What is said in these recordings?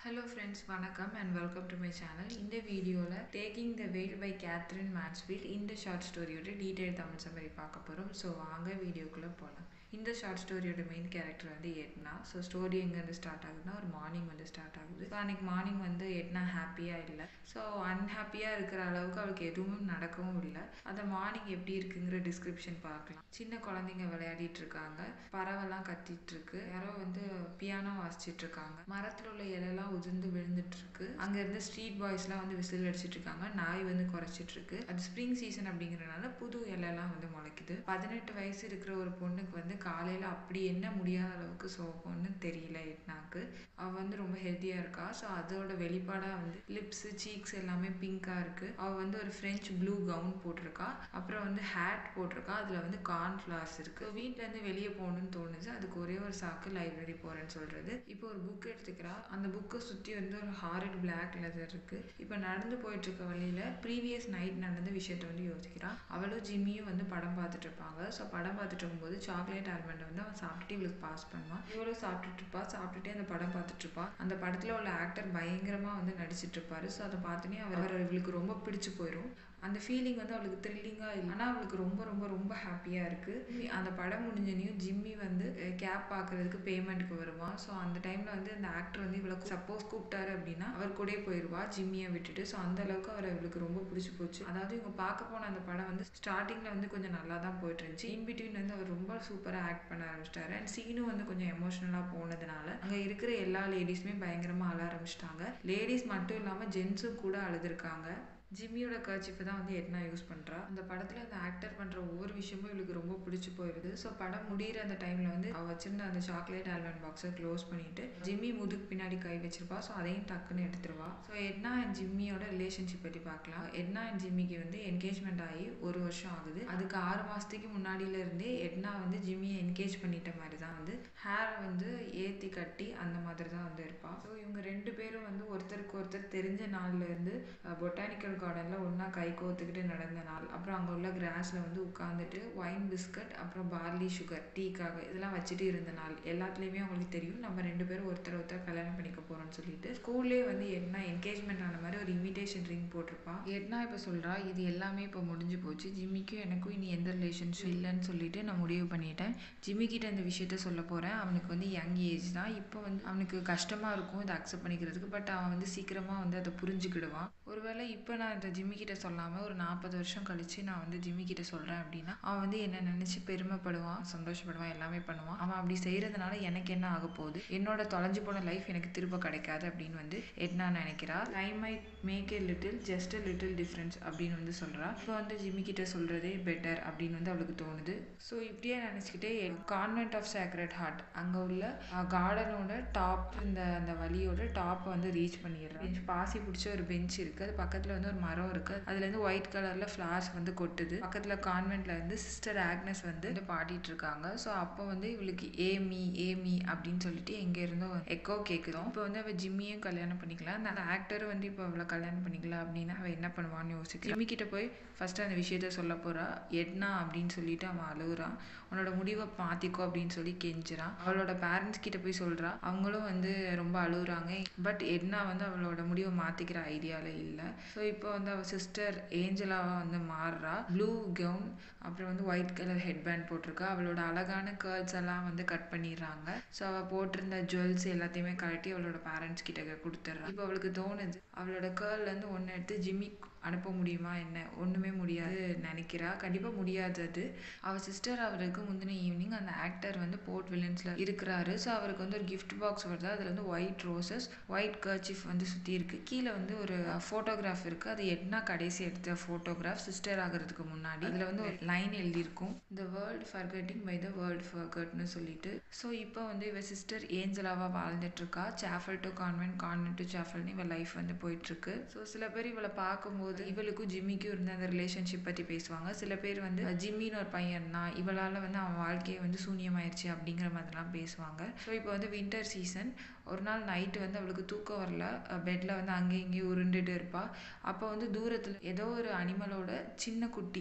hello friends வணக்கம் and welcome to my channel இந்த வீடியோவில் taking the veil by Katherine Mansfield இந்த short ஸ்டோரியோட டீட்டெயில் தமிழ் சம்மரி பார்க்க போகிறோம் ஸோ வாங்க வீடியோக்குள்ளே போகலாம் இந்த ஷார்ட் ஸ்டோரியோட மெயின் கேரக்டர் வந்து எட்னா ஸோ ஸ்டோரி எங்கேருந்து ஸ்டார்ட் ஆகுதுன்னா ஒரு மார்னிங் வந்து ஸ்டார்ட் ஆகுது ஸோ அன்னைக்கு மார்னிங் வந்து எட்னா ஹாப்பியாக இல்லை ஸோ அன்ஹாப்பியாக இருக்கிற அளவுக்கு அவளுக்கு எதுவும் நடக்கவும் இல்லை அந்த மார்னிங் எப்படி இருக்குங்கிற டிஸ்கிரிப்ஷன் பார்க்கலாம் சின்ன குழந்தைங்க விளையாடிட்டு இருக்காங்க பறவைலாம் கத்திட்டு இருக்கு யாரோ வந்து பியானோ வாசிச்சிட்டு இருக்காங்க மரத்தில் உள்ள இலையெல்லாம் உதிர்ந்து விழுந்துட்டு இருக்கு அங்க இருந்து ஸ்ட்ரீட் பாய்ஸ்லாம் வந்து விசில் அடிச்சிட்டு இருக்காங்க நாய் வந்து குறைச்சிட்டு இருக்கு அது ஸ்ப்ரிங் சீசன் அப்படிங்கறதுனால புது இலையெல்லாம் வந்து முளைக்குது பதினெட்டு வயசு இருக்கிற ஒரு பொண்ணுக்கு வந்து காலையில அப்படி என்ன முடியாத அளவுக்கு சோகம்னு தெரியல எட்னாக்கு அவ வந்து ரொம்ப ஹெல்த்தியா இருக்கா ஸோ அதோட வெளிப்பாடா வந்து லிப்ஸ் சீக்ஸ் எல்லாமே பிங்கா இருக்கு அவ வந்து ஒரு ஃப்ரெஞ்ச் ப்ளூ கவுன் போட்டிருக்கா அப்புறம் வந்து ஹேட் போட்டிருக்கா அதுல வந்து கார்ன் ஃபிளார்ஸ் இருக்கு வீட்ல இருந்து வெளியே போகணும்னு தோணுச்சு அதுக்கு ஒரே ஒரு சாக்கு லைப்ரரி போறேன்னு சொல்றது இப்போ ஒரு புக் எடுத்துக்கிறா அந்த புக்கை சுத்தி வந்து ஒரு ஹாரட் பிளாக் லெதர் இருக்கு இப்போ நடந்து போயிட்டு இருக்க வழியில ப்ரீவியஸ் நைட் நடந்த விஷயத்த வந்து யோசிக்கிறா அவளும் ஜிம்மியும் வந்து படம் பார்த்துட்டு இருப்பாங்க ஸோ படம் பார்த்துட்டு இருக்கும்போது சாக்லேட் ஆல்மண்டை வந்து அவன் சாப்பிட்டுட்டு இவளுக்கு பாஸ் பண்ணுவான் இவளும் சாப்பிட்டுட்டு இருப்பா சாப்பிட்டுட்டே அந்த படம் பார்த்துட்டு இருப்பா அந்த படத்துல உள்ள ஆக்டர் பயங்கரமா வந்து நடிச்சிட்டு இருப்பாரு ஸோ அதை பார்த்துனே அவர் அவர் இவளுக்கு ரொம்ப பிடிச்சு போயிடும் அந்த ஃபீலிங் வந்து அவளுக்கு த்ரில்லிங்காக இல்லை ஆனால் அவளுக்கு ரொம்ப ரொம்ப ரொம்ப ஹாப்பியாக இருக்குது அந்த படம் முடிஞ்சனையும் ஜிம்மி வந்து கேப் பார்க்கறதுக்கு பேமெண்ட்டுக்கு வருவான் ஸோ அந்த டைமில் வந்து அந்த ஆக்டர் வந்து இவளுக்கு சப்போஸ் கூப்பிட்டாரு அப்படின்னா அவர் கூடயே போயிடுவா ஜிம்மியை விட்டுட்டு ஸோ அந்த அளவுக்கு அவர் இவளுக்கு ரொம்ப பிடிச்சி போச்சு அதாவது இவங்க பார்க்க போன அந்த படம் வந்து ஸ்டார்டிங்கில் வந்து கொஞ்சம் நல்லா தான் போயிட்டு இருந்துச்சு இன் பிட்வீன் வந்து அவர் ரொம்ப சூப்பராக ஆக்ட் பண்ண ஆரம்பிச்சிட்டாரு அண்ட் சீனும் வந்து கொஞ்சம் எமோஷனலாக போனதுனால அங்கே இருக்கிற எல்லா லேடிஸுமே பயங்கரமாக அழ ஆரம்பிச்சிட்டாங்க லேடிஸ் மட்டும் இல்லாமல் ஜென்ஸும் கூட அழுதுருக்காங்க ஜிம்மியோட கர்ச்சிஃபை தான் வந்து எட்னா யூஸ் பண்ணுறா அந்த படத்தில் அந்த ஆக்டர் பண்ணுற ஒவ்வொரு விஷயமும் இவளுக்கு ரொம்ப பிடிச்சி போயிடுது ஸோ படம் முடிகிற அந்த டைமில் வந்து அவள் வச்சிருந்த அந்த சாக்லேட் ஆல்மண்ட் பாக்ஸை க்ளோஸ் பண்ணிட்டு ஜிம்மி முதுகு பின்னாடி கை வச்சிருப்பா ஸோ அதையும் டக்குன்னு எடுத்துருவா ஸோ எட்னா அண்ட் ஜிம்மியோட ரிலேஷன்ஷிப் பற்றி பார்க்கலாம் எட்னா அண்ட் ஜிம்மிக்கு வந்து என்கேஜ்மெண்ட் ஆகி ஒரு வருஷம் ஆகுது அதுக்கு ஆறு மாதத்துக்கு முன்னாடியில இருந்தே எட்னா வந்து ஜிம்மியை என்கேஜ் பண்ணிட்ட மாதிரி தான் வந்து ஹேர் வந்து ஏற்றி கட்டி அந்த மாதிரி தான் வந்து இருப்பா ஸோ இவங்க ரெண்டு பேரும் வந்து ஒருத்தருக்கு ஒருத்தர் தெரிஞ்ச நாள்ல இருந்து பொட்டானிக்கல் கார்டனில் ஒன்றா கை கோத்துக்கிட்டு நடந்த நாள் அப்புறம் அங்கே உள்ள கிராஸில் வந்து உட்காந்துட்டு ஒயின் பிஸ்கட் அப்புறம் பார்லி சுகர் டீக்காக இதெல்லாம் வச்சுட்டு இருந்த நாள் எல்லாத்துலேயுமே அவங்களுக்கு தெரியும் நம்ம ரெண்டு பேரும் ஒருத்தர் ஒருத்தர் கல்யாணம் பண்ணிக்க போகிறோம்னு சொல்லிட்டு ஸ்கூல்லே வந்து என்ன என்கேஜ்மெண்ட் ஆன மாதிரி ஒரு இன்விடேஷன் ரிங் போட்டிருப்பா என்ன இப்போ சொல்கிறா இது எல்லாமே இப்போ முடிஞ்சு போச்சு ஜிம்மிக்கும் எனக்கும் இனி எந்த ரிலேஷன்ஷிப் இல்லைன்னு சொல்லிட்டு நான் முடிவு பண்ணிட்டேன் ஜிம்மி கிட்ட இந்த விஷயத்த சொல்ல போகிறேன் அவனுக்கு வந்து யங் ஏஜ் தான் இப்போ வந்து அவனுக்கு கஷ்டமாக இருக்கும் இதை அக்செப்ட் பண்ணிக்கிறதுக்கு பட் அவன் வந்து சீக்கிரமாக வந்து அதை புரிஞ்சுக்கிடுவான் ஒருவேளை இப்போ நான் இந்த ஜிம்மி கிட்ட சொல்லாமல் ஒரு நாற்பது வருஷம் கழிச்சு நான் வந்து ஜிம்மி கிட்ட சொல்கிறேன் அப்படின்னா அவன் வந்து என்ன நினச்சி பெருமைப்படுவான் சந்தோஷப்படுவான் எல்லாமே பண்ணுவான் அவன் அப்படி செய்கிறதுனால எனக்கு என்ன ஆக போகுது என்னோட தொலைஞ்சு போன லைஃப் எனக்கு திரும்ப கிடைக்காது அப்படின்னு வந்து என்ன நினைக்கிறா I might make a little just a little difference அப்படின்னு வந்து சொல்கிறா இப்போ வந்து ஜிம்மி கிட்ட சொல்கிறதே பெட்டர் அப்படின்னு வந்து அவளுக்கு தோணுது ஸோ இப்படியே நினச்சிக்கிட்டே கான்வென்ட் ஆஃப் சேக்ரட் ஹார்ட் அங்கே உள்ள கார்டனோட டாப் இந்த அந்த வழியோட டாப்பை வந்து ரீச் பண்ணிடுறா பெஞ்ச் பாசி பிடிச்ச ஒரு பெஞ்ச் இருக்குது அது பக்கத்தில் வந்து ஒரு மரம் இருக்குது அதுலேருந்து ஒயிட் கலரில் ஃப்ளார்ஸ் வந்து கொட்டுது பக்கத்தில் கான்வென்ட்ல இருந்து சிஸ்டர் ஆக்னஸ் வந்து வந்து பாடிட்டு இருக்காங்க ஸோ அப்போ வந்து இவளுக்கு ஏமி ஏமி அப்படின்னு சொல்லிட்டு எங்கே இருந்தோ எக்கோ கேட்குதோம் இப்போ வந்து அவள் ஜிம்மியும் கல்யாணம் பண்ணிக்கலாம் அந்த ஆக்டர் வந்து இப்போ அவளை கல்யாணம் பண்ணிக்கலாம் அப்படின்னா அவள் என்ன பண்ணுவான்னு யோசிக்க ஜிம்மி கிட்ட போய் ஃபர்ஸ்ட் அந்த விஷயத்த சொல்ல போறா எட்னா அப்படின்னு சொல்லிட்டு அவன் அழுகுறான் உன்னோட முடிவை மாத்திக்கோ அப்படின்னு சொல்லி கெஞ்சுறான் அவளோட பேரண்ட்ஸ் கிட்ட போய் சொல்றா அவங்களும் வந்து ரொம்ப அழுகுறாங்க பட் எட்னா வந்து அவளோட முடிவை மாத்திக்கிற ஐடியால இல்லை ஸோ இப்போ வந்து அவள் சிஸ்டர் ஏஞ்சலாவா வந்து மாறுறா ப்ளூ கவுன் அப்புறம் வந்து ஒயிட் கலர் ஹெட் பேண்ட் போட்டிருக்கா அவளோட அழகான கேர்ள்ஸ் எல்லாம் வந்து கட் பண்ணிடுறாங்க ஸோ அவள் போட்டிருந்த ஜுவல்ஸ் எல்லாத்தையுமே கழட்டி அவளோட பேரண்ட்ஸ் கிட்ட கொடுத்துட்றா இப்போ அவளுக்கு தோணுது அவளோட கேர்ள்லேருந்து ஒன்று எடுத்து ஜிம்மி அனுப்ப முடியுமா என்ன ஒன்றுமே முடியாது நினைக்கிறா கண்டிப்பாக முடியாது அது அவள் சிஸ்டர் அவருக்கு முந்தின ஈவினிங் அந்த ஆக்டர் வந்து போர்ட் வில்லன்ஸில் இருக்கிறாரு ஸோ அவருக்கு வந்து ஒரு கிஃப்ட் பாக்ஸ் வருது அதில் வந்து ஒயிட் ரோசஸ் ஒயிட் கர்ச்சிஃப் வந்து சுற்றி இருக்குது கீழே வந்து ஒரு ஃபோட்டோகிராஃப் இருக்குது அது எட்னா கடைசி எடுத்த ஃபோட்டோகிராஃப் சிஸ்டர் ஆகிறதுக்கு முன்னாடி அதில் வந்து ஒரு லைன் எழுதியிருக்கும் the world forgetting by the world ஃபர்கட்னு சொல்லிட்டு ஸோ இப்போ வந்து இவ சிஸ்டர் ஏஞ்சலாவாக வாழ்ந்துட்டு இருக்கா chapel to convent convent to சாஃபல்னு இவள் லைஃப் வந்து போயிட்டுருக்கு ஸோ சில பேர் இவளை பார்க்கும்போது இவளுக்கும் ஜிம்மிக்கும் இருந்த அந்த ரிலேஷன்ஷிப் பற்றி பேசுவாங்க சில பேர் வந்து ஜிம்மின்னு ஒரு பையன் தான் இவளால் வந்து அவன் வாழ்க்கையை வந்து சூன்யமாயிருச்சு அப்படிங்கிற மாதிரிலாம் பேசுவாங்க ஸோ இப்போ வந்து வின்டர் சீசன் ஒரு நாள் நைட்டு வந்து அவளுக்கு தூக்கம் வரல பெட்டில் வந்து அங்கேயும் இங்கேயும் உருண்டுட்டு இருப்பா அப்போ வந்து தூரத்தில் ஏதோ ஒரு அனிமலோட சின்ன குட்டி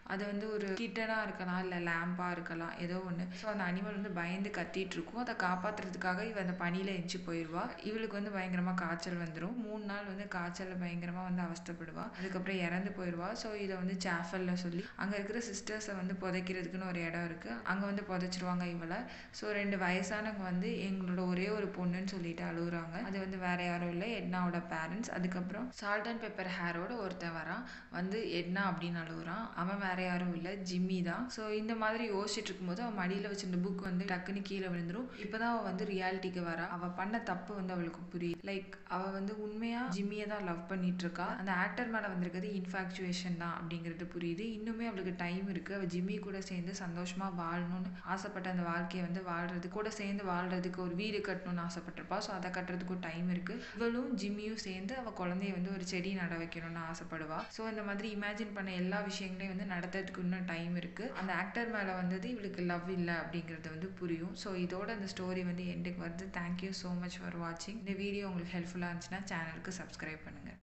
அது வந்து ஒரு கிட்டனாக இருக்கலாம் இல்லை லேம்பாக இருக்கலாம் ஏதோ ஒன்று ஸோ அந்த அனிமல் வந்து பயந்து கத்திட்டு இருக்கும் அதை காப்பாற்றுறதுக்காக இவ அந்த பனியில் எஞ்சி போயிடுவா இவளுக்கு வந்து பயங்கரமாக காய்ச்சல் வந்துடும் மூணு நாள் வந்து காய்ச்சலில் பயங்கரமாக வந்து அவஸ்தைப்படுவா அதுக்கப்புறம் இறந்து போயிடுவா ஸோ இதை வந்து சாஃபல்ல சொல்லி அங்கே இருக்கிற சிஸ்டர்ஸை வந்து புதைக்கிறதுக்குன்னு ஒரு இடம் இருக்குது அங்கே வந்து புதைச்சிருவாங்க இவளை ஸோ ரெண்டு வயசானவங்க வந்து எங்களோட ஒரே ஒரு பொண்ணுன்னு சொல்லிட்டு அழுகுறாங்க அது வந்து வேற யாரும் இல்லை எட்னாவோட பேரண்ட்ஸ் அதுக்கப்புறம் சால்ட் அண்ட் பெப்பர் ஹேரோட ஒருத்தன் வரான் வந்து எட்னா அப்படின்னு அழுகுறான் அவன் வேற யாரும் இல்லை ஜிம்மி தான் ஸோ இந்த மாதிரி யோசிச்சுட்டு இருக்கும்போது அவன் மடியில் வச்சிருந்த புக் வந்து டக்குன்னு கீழே விழுந்துரும் இப்போதான் அவள் வந்து ரியாலிட்டிக்கு வரா அவள் பண்ண தப்பு வந்து அவளுக்கு புரியுது லைக் அவள் வந்து உண்மையா ஜிம்மியை தான் லவ் பண்ணிட்டு இருக்கா அந்த ஆக்டர் மேலே வந்திருக்கிறது இன்ஃபாக்சுவேஷன் தான் அப்படிங்கிறது புரியுது இன்னுமே அவளுக்கு டைம் இருக்கு அவள் ஜிம்மி கூட சேர்ந்து சந்தோஷமா வாழணும்னு ஆசைப்பட்ட அந்த வாழ்க்கையை வந்து வாழ்றது கூட சேர்ந்து வாழ்றதுக்கு ஒரு வீடு கட்டணும்னு ஆசைப்பட்டிருப்பா ஸோ அதை கட்டுறதுக்கும் டைம் இருக்கு இவளும் ஜிம்மியும் சேர்ந்து அவள் குழந்தைய வந்து ஒரு செடி நட வைக்கணும்னு ஆசைப்படுவா ஸோ இந்த மாதிரி இமேஜின் பண்ண எல்லா விஷயங்களையும் வந்து நடத்துறதுக்கு இன்னும் டைம் இருக்கு அந்த ஆக்டர் மேலே வந்தது இவளுக்கு லவ் இல்லை அப்படிங்கிறது வந்து புரியும் ஸோ இதோட அந்த ஸ்டோரி வந்து எண்டுக்கு வருது தேங்க்யூ ஸோ மச் ஃபார் வாட்சிங் இந்த வீடியோ உங்களுக்கு ஹெல்ப்ஃபுல்லாக இருந்துச்சுன்னா சேனலுக்கு சப்ஸ்கிரைப் பண்ணுங்கள்